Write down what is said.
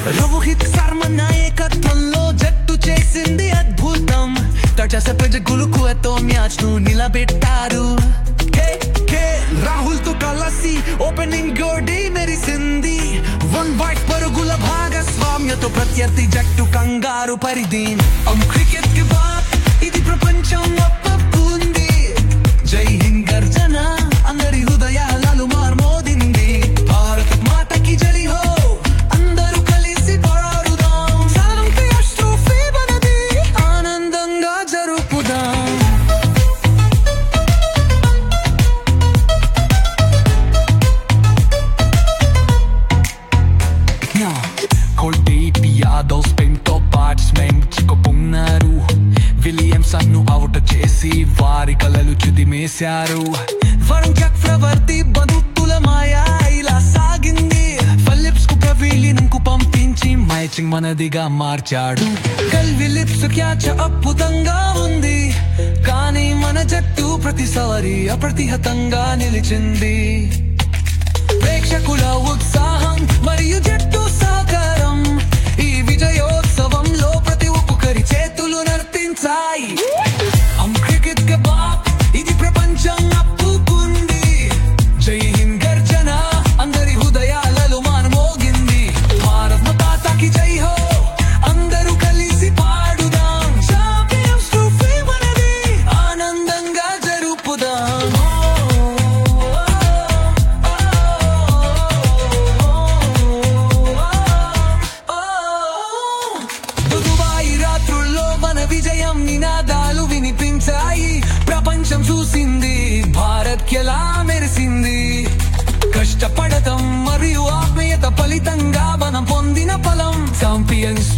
రోహిత్ శర్మ నాయకత్వంలో జట్టు చేసింది అద్భుతం తటసపెజ గులుకువతో మ్యాచ్ ను నిలబెట్టారు కే కే రాహుల్ తో కలిసి ఓపెనింగ్ గోడి మెరిసింది వన్ వైట్ పరుగుల భాగస్వామ్యతో ప్రత్యర్థి జట్టు కంగారు పరిధి అం క్రికెట్ కి బాత్ ఇది ప్రపంచం ఒప్పుకుంది జై హింద్ గర్జన అందరి హృదయాలను మార్మోదింది భారత్ మాతకి జై హో అందరూ కలిసి పాడుదాం శాంతి అశ్రుఫీ మనది ఆనందంగా జరుపుదాం కోల్డేటి యాదవ్ స్పెన్ తో బ్యాట్స్మెన్ చిక్కుకున్నారు విలియమ్సన్ ను అవుట్ చేసి వారి కలలు చుదిమేశారు వరుణ్ చక్రవర్తి బదుత్తుల మాయా ఇలా సాగింది ఫిలిప్స్ కు ప్రవీలినంకు పంపించి మ్యాచింగ్ మనదిగా మార్చాడు కల్ విలిప్స్ క్యాచ్ అద్భుతంగా ఉంది కానీ మన జట్టు ప్రతిసారి అప్రతిహతంగా నిలిచింది ప్రేక్షకుల ఉత్సాహం మరియు జట్టు సహకారం ఈ విజయోత్సవంలో ప్రతి ఒక్కరి చేతులు నర్తించాయి హమ్ క్రికెట్ కే బాప్ ఇది ప్రపంచం అప్పుకుంది జై హింద్ గర్జన అందరి హృదయాలలో మానమోగింది భారత్ మాతాకి జై హో అందరూ కలిసి పాడుదాం చాంపియన్స్ ట్రోఫీ మనది ఆనందంగా జరుపుదాం దుబాయి రాత్రుల్లో మన విజయం నినాదాలు వినిపించాయి ప్రపంచం చూసింది భారత్ ఎలా మెరిసింది కష్టపడటం మరియు ఆత్మీయత ఫలితంగా మనం పొందిన ఫలం ఛాంపియన్స్